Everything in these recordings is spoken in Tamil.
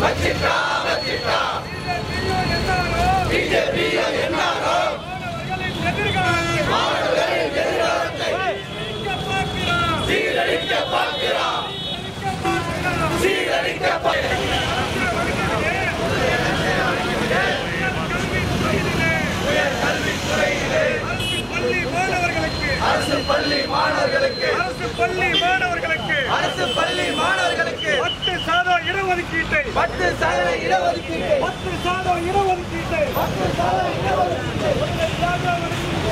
பள்ளி மாணவர்களுக்கு அரசு பள்ளி மாணவர்களுக்கு அரசு பள்ளி மாணவர்களுக்கு அரசு பள்ளி மாணவர்களுக்கு பத்து சாதம் இடஒதுக்கீட்டை பத்து சதவீத இடஒதுக்கீடு பத்து சாதம் இடஒதுக்கீட்டை பத்து சதவீத இடஒதுக்கீடு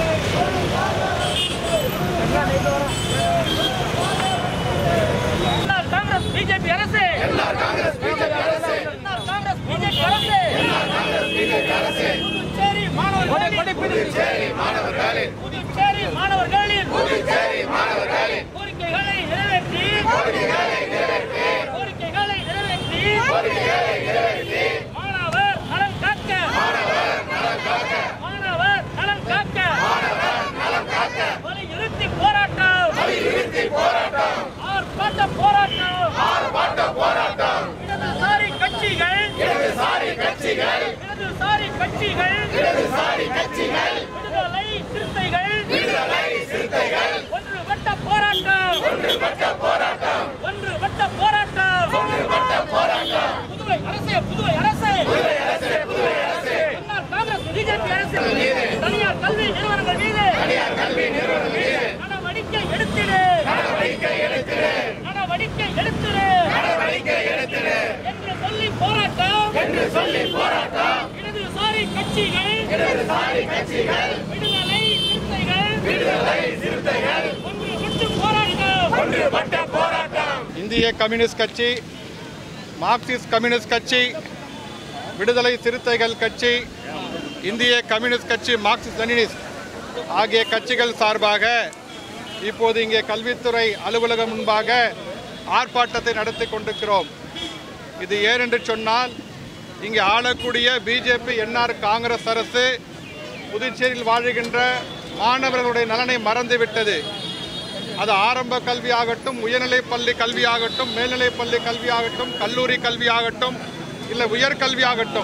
என்ஆர் காங்கிரஸ் பிஜேபி அரசு என்ஆர் காங்கிரஸ் பிஜேபி அரசு என்ஆர் காங்கிரஸ் பிஜேபி அரசு என்ஆர் காங்கிரஸ் பிஜேபி அரசு புதுச்சேரி மாணவர்களின் புதுச்சேரி மாணவர்களின் புதுச்சேரி மாணவர்களின் புதுச்சேரி மாணவர்களின் கோரிக்கைகளை நிறைவேற்றி கோரிக்கைகளை நிறைவேற்றி கோரிக்கைகளை நிறைவேற்றி கோரிக்கைகளை நிறைவேற்றி மாணவர் நலன் காக்க மாணவர் நலன் காக்க மாணவர் நலன் காக்க மாணவர் நலன் காக்க வலியுறுத்தி போராட்டம் வலியுறுத்தி போராட்டம் ஆர்ப்பாட்ட போராட்டம் ஆர்ப்பாட்ட போராட்டம் இடதுசாரி கட்சிகள் இடதுசாரி கட்சிகள் இடதுசாரி கட்சிகள் இடதுசாரி கட்சிகள் விடுதலை சிறுத்தைகள் விடுதலை சிறுத்தைகள் ஒன்றுபட்ட போராட்டம் ஒன்றுபட்ட போராட்டம் ஒன்றுபட்ட போராட்டம் ஒன்றுபட்ட போராட்டம் புதுவை அரசே புதுவை அரசே புதுவை அரசே புதுவை அரசே முன்னாள் காங்கிரஸ் பிஜேபி அரசு தனியார் கல்வி நிறுவனங்கள் மீது தனியார் கல்வி நிறுவனங்கள் மீது நடவடிக்கை எடுத்திடு நடவடிக்கை எடுத்திடு நடவடிக்கை எடுத்திடு நடவடிக்கை எடுத்திடு என்று சொல்லி போராட்டம் என்று சொல்லி போராட்டம் இடதுசாரி கட்சிகள் இடதுசாரி கட்சிகள் விடுதலை சிறுத்தைகள் விடுதலை சிறுத்தைகள் ஒன்றுபட்டு போராட்டம் ஒன்றுபட்ட போராட்டம் இந்திய கம்யூனிஸ்ட் கட்சி மார்க்சிஸ்ட் கம்யூனிஸ்ட் கட்சி விடுதலை சிறுத்தைகள் கட்சி இந்திய கம்யூனிஸ்ட் கட்சி மார்க்சிஸ்ட் லெனினிஸ்ட் ஆகிய கட்சிகள் சார்பாக இப்போது இங்கே கல்வித்துறை அலுவலகம் முன்பாக ஆர்ப்பாட்டத்தை நடத்தி கொண்டிருக்கிறோம் இது ஏனென்று சொன்னால் இங்கே ஆளக்கூடிய பிஜேபி என்ஆர் காங்கிரஸ் அரசு புதுச்சேரியில் வாழுகின்ற மாணவர்களுடைய நலனை மறந்துவிட்டது அது ஆரம்ப கல்வி ஆகட்டும் உயர்நிலைப் பள்ளி கல்வி ஆகட்டும் மேல்நிலைப் பள்ளி கல்வி ஆகட்டும் கல்லூரி கல்வி ஆகட்டும் இல்லை உயர்கல்வி ஆகட்டும்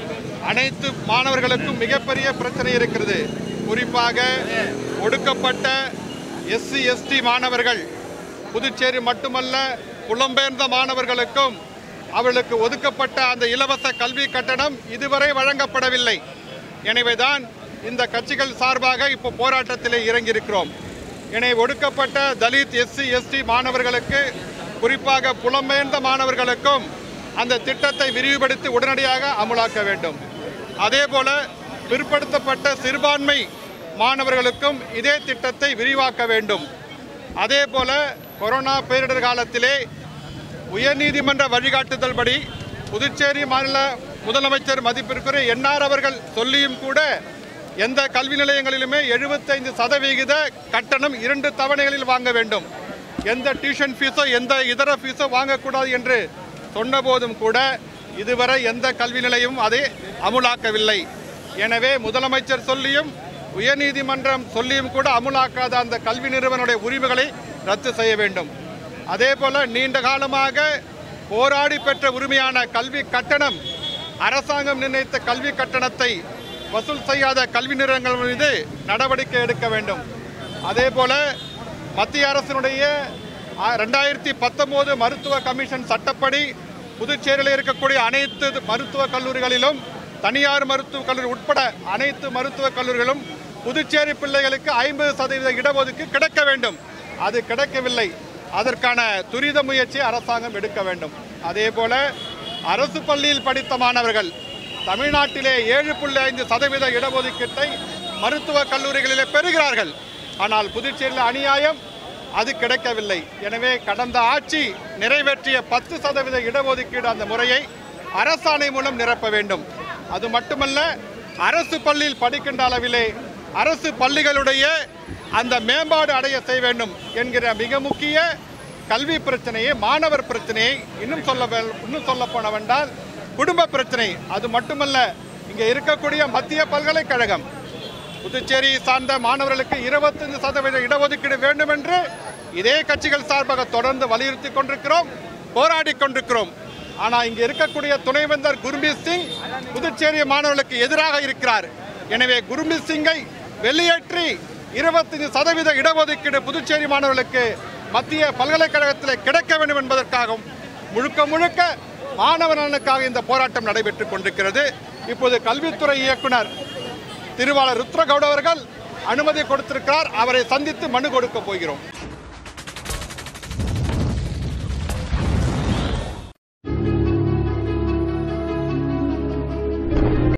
அனைத்து மாணவர்களுக்கும் மிகப்பெரிய பிரச்சனை இருக்கிறது குறிப்பாக ஒடுக்கப்பட்ட எஸ்சி எஸ்டி மாணவர்கள் புதுச்சேரி மட்டுமல்ல புலம்பெயர்ந்த மாணவர்களுக்கும் அவர்களுக்கு ஒதுக்கப்பட்ட அந்த இலவச கல்வி கட்டணம் இதுவரை வழங்கப்படவில்லை எனவேதான் இந்த கட்சிகள் சார்பாக இப்போ போராட்டத்திலே இறங்கியிருக்கிறோம் எனவே ஒடுக்கப்பட்ட தலித் எஸ்சி எஸ்டி மாணவர்களுக்கு குறிப்பாக புலம்பெயர்ந்த மாணவர்களுக்கும் அந்த திட்டத்தை விரிவுபடுத்தி உடனடியாக அமலாக்க வேண்டும் அதே போல பிற்படுத்தப்பட்ட சிறுபான்மை மாணவர்களுக்கும் இதே திட்டத்தை விரிவாக்க வேண்டும் அதே போல கொரோனா பேரிடர் காலத்திலே உயர்நீதிமன்ற வழிகாட்டுதல் படி புதுச்சேரி மாநில முதலமைச்சர் மதிப்பிற்குரிய என்ஆர் அவர்கள் சொல்லியும் கூட எந்த கல்வி நிலையங்களிலுமே எழுபத்தைந்து சதவிகித கட்டணம் இரண்டு தவணைகளில் வாங்க வேண்டும் எந்த டியூஷன் ஃபீஸோ எந்த இதர ஃபீஸோ வாங்கக்கூடாது என்று சொன்னபோதும் கூட இதுவரை எந்த கல்வி நிலையமும் அதை அமுலாக்கவில்லை எனவே முதலமைச்சர் சொல்லியும் உயர்நீதிமன்றம் சொல்லியும் கூட அமுலாக்காத அந்த கல்வி நிறுவனுடைய உரிமைகளை ரத்து செய்ய வேண்டும் அதே போல நீண்ட காலமாக போராடி பெற்ற உரிமையான கல்வி கட்டணம் அரசாங்கம் நிர்ணயித்த கல்வி கட்டணத்தை வசூல் செய்யாத கல்வி நிறுவனங்கள் மீது நடவடிக்கை எடுக்க வேண்டும் அதே போல மத்திய அரசினுடைய ஆ, ரெண்டாயிரத்தி பத்தொம்போது மருத்துவ கமிஷன் சட்டப்படி புதுச்சேரியில் இருக்கக்கூடிய அனைத்து மருத்துவக் கல்லூரிகளிலும் தனியார் மருத்துவக் கல்லூரி உட்பட அனைத்து மருத்துவக் கல்லூரிகளும் புதுச்சேரி பிள்ளைகளுக்கு ஐம்பது சதவீத இடஒதுக்கீடு கிடைக்க வேண்டும் அது கிடைக்கவில்லை அதற்கான துரித முயற்சி அரசாங்கம் எடுக்க வேண்டும் அதே போல அரசு பள்ளியில் படித்த மாணவர்கள் தமிழ்நாட்டிலே ஏழு புள்ளி ஐந்து சதவீத இடஒதுக்கீட்டை மருத்துவக் கல்லூரிகளிலே பெறுகிறார்கள் ஆனால் புதுச்சேரியில் அநியாயம் அது கிடைக்கவில்லை எனவே கடந்த ஆட்சி நிறைவேற்றிய பத்து சதவீத இடஒதுக்கீடு அந்த முறையை அரசாணை மூலம் நிரப்ப வேண்டும் அது மட்டுமல்ல அரசு பள்ளியில் படிக்கின்ற அளவிலே அரசு பள்ளிகளுடைய அந்த மேம்பாடு அடைய செய்ய வேண்டும் என்கிற மிக முக்கிய கல்வி பிரச்சனையை மாணவர் பிரச்சனையை இன்னும் சொல்ல வே- இன்னும் சொல்ல போனவென்றால் குடும்ப பிரச்சனை அது மட்டுமல்ல இங்கே இருக்கக்கூடிய மத்திய பல்கலைக்கழகம் புதுச்சேரி சார்ந்த மாணவர்களுக்கு இருபத்தஞ்சு சதவீத இடஒதுக்கீடு வேண்டும் என்று இதே கட்சிகள் சார்பாக தொடர்ந்து வலியுறுத்தி கொண்டிருக்கிறோம் போராடி கொண்டிருக்கிறோம் ஆனால் இங்கே இருக்கக்கூடிய துணைவேந்தர் குர்மீத் சிங் புதுச்சேரி மாணவர்களுக்கு எதிராக இருக்கிறார் எனவே குர்மீத் சிங்கை வெளியேற்றி இருபத்தஞ்சு சதவீத இடஒதுக்கீடு புதுச்சேரி மாணவர்களுக்கு மத்திய பல்கலைக்கழகத்தில் கிடைக்க வேண்டும் என்பதற்காகவும் முழுக்க முழுக்க மாணவர் நலனுக்காக இந்த போராட்டம் நடைபெற்றுக் கொண்டிருக்கிறது இப்போது கல்வித்துறை இயக்குனர் திருவாளர் ருத்ரகவுட் அவர்கள் அனுமதி கொடுத்திருக்கிறார் அவரை சந்தித்து மனு கொடுக்க போகிறோம்